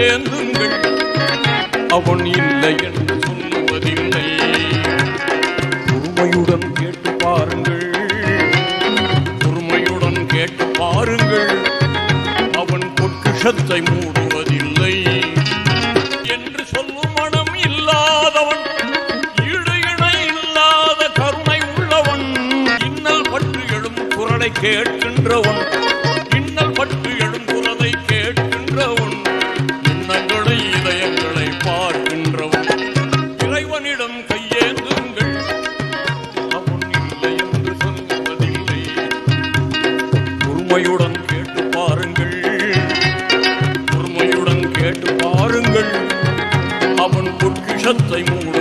கையேந்துங்கள் அவன் இல்லை என்று சொல்லுவதில்லை பொறுமையுடன் கேட்டு பாருங்கள் பொறுமையுடன் கேட்டு பாருங்கள் அவன் பொக்கிஷத்தை மூடுவதில்லை என்று சொல்லும் மனம் இல்லாதவன் ஈடு இணை இல்லாத கருணை உள்ளவன் இன்னல் பட்டு எழும் குரலை கேட்கின்றவன் இன்னல் பட்டு எழும் குரலை கேட்கின்றவன் எண்ணங்களை இதயங்களை பார்க்கின்றவன் இறைவனிடம் கையேந்துங்கள் அவன் இல்லை என்று சொல்வதில்லை பொறுமையுடன் கேட்டு பாருங்கள் பொறுமையுடன் கேட்டு பாருங்கள் அவன் பொக்கிஷத்தை மூட